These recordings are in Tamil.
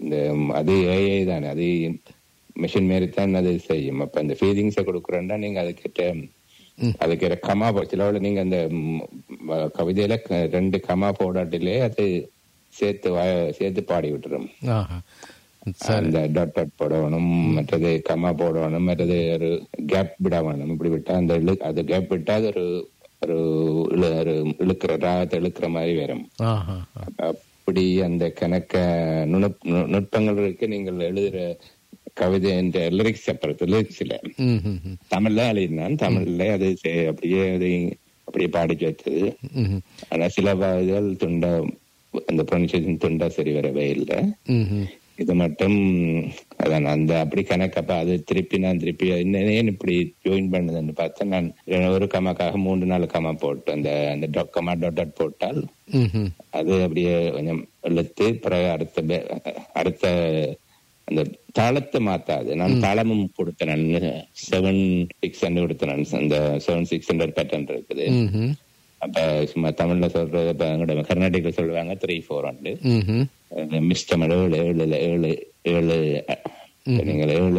இந்த ம், அது ஏஐ தானே அது மிஷின் மாரி தான் அது செய்யும் அப்ப இந்த ஃபீலிங்ஸை கொடுக்குறேன்னா நீங்க அதுக்கிட்ட அதுக்கு கமா போ- சிலவுல நீங்க அந்த ம், வ- கவிதையில க- ரெண்டு கமா போடாட்டிலே அது சேர்த்து வா- சேர்த்து பாடி விட்டுரும் ஆஹா சரி அந்த டாட் டாட் போடணும் மற்றது கமா போடணும் மற்றது ஒரு கேப் விட வேணும் இப்படி விட்டா அந்த இழு அது கேப் விட்டா அது ஒரு ஒரு இழு- ஒரு இழுக்கிற ராகத்தை இழுக்கிற மாதிரி வரும் ஆஹா அப்படி அந்த கணக்க நுணுப் நு- நுட்பங்கள் இருக்கு நீங்கள் எழுதுற கவிதை என்ற லிரிக்ஸ் அப்புறத்து லிரிக்ஸ்ல ம் ம் ம் தமிழ்ல எழுதினான் தமிழ்ல அது சே- அப்படியே அது அப்படியே பாடிச்சு வச்சது ம் ஆனா சில வ- இதுகள் துண்டா அந்த ப்ரொனன்சியேஷன் துண்டா சரி வரவே இல்லை ம் ம் இது மட்டும் அதான் அந்த அப்படி கணக்கப்ப அது திருப்பி நான் திருப்பி என்ன ஏன் இப்படி ஜாயின் பண்ணுதுன்னு பார்த்தா நான் ஒரு கமாக்காக மூன்று நாலு கமா போட்டு அந்த அந்த dot கமா டாட் டாட் போட்டால் ம் ம் அது அப்படியே கொஞ்சம் இழுத்து பிறகு அடுத்த பே- அடுத்த அந்த தாளத்தை மாத்தாது நான் தாளமும் கொடுத்தேன் செவன் சிக்ஸ் ஹண்ட்ரட் கொடுத்தேன் அந்த செவன் சிக்ஸ் ஹண்ட்ரட் பேட்டர்ன் இருக்குது ம் ம் அப்ப சும்மா தமிழ்ல சொல்றது இப்ப எங்களோட கர்நாடகில சொல்லுவாங்க த்ரீ ஃபோர் ஹண்ட்ரட் ம் ம் மிஸ்டர் ஏழு ஏழு ஏழு ஏழு அஹ், நீங்கள் ஏழு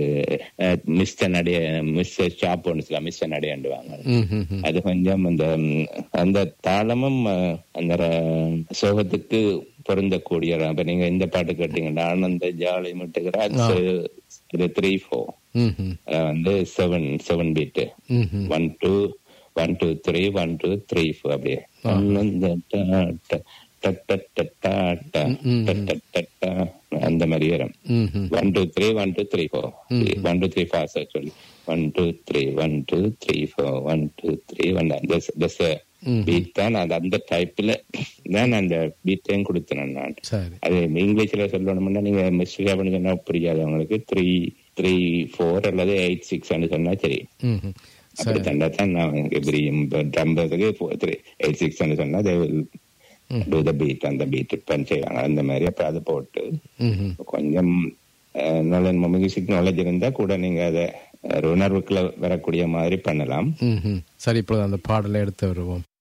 மிஸ்டர் நடைய மிஸ்டர் ஷாப் ஒன்று சொல்ல மிஸ்டர் நடையாண்டுவாங்க ம் ம் ம் அது கொஞ்சம் அந்த ம், அந்த தாளமும் அஹ், அந்த ர- சோகத்துக்கு பொருந்தக்கூடிய ர- இப்ப நீங்க இந்த பாட்டு கேட்டீங்கன்னா ஆனந்த ஜாலி முட்டுகிற அது த்ரீ ஃபோர் ம் ம் வந்து செவன் செவன் பீட்டு ம் ம் one two one two three one two three four அப்படியே ஆனந்த டாட்ட டட்ட டட்டாட்ட டட்டட்டட்டா அந்த மாதிரி வரும் ம் ம் one two three one two three four one two three fast actually one two three one two three four one two three one தஸ் பீட் தான் அது அந்த டைப்ல தான் அந்த பீட்டையும் கொடுத்தேன் நான் சரி அது இங்கிலீஷ்ல சொல்லணும்னா நீங்க மிஸ்டேக் பண்ணி சொன்னா புரியாது அவங்களுக்கு த்ரீ த்ரீ ஃபோர் அல்லது எயிட் சிக்ஸ் சொன்னா சரி ம் ம் அப்படி தந்தா தான் நான் எனக்கு புரியும் இப்போ ட்ரம்பதுக்கு ஃபோர் த்ரீ எயிட் சிக்ஸ் சொன்னா they will do the beat அந்த பீட் பண்ண செய்வாங்க அந்த மாதிரி அப்ப அதை போட்டு ம் ம் கொஞ்சம் அஹ், நல்ல மியூசிக் நாலேஜ் இருந்தா கூட நீங்க அதை ஒரு உணர்வுக்குள்ள வரக்கூடிய மாதிரி பண்ணலாம் ம் ம் சரி இப்பொழுது அந்த பாடலை எடுத்து வருவோம்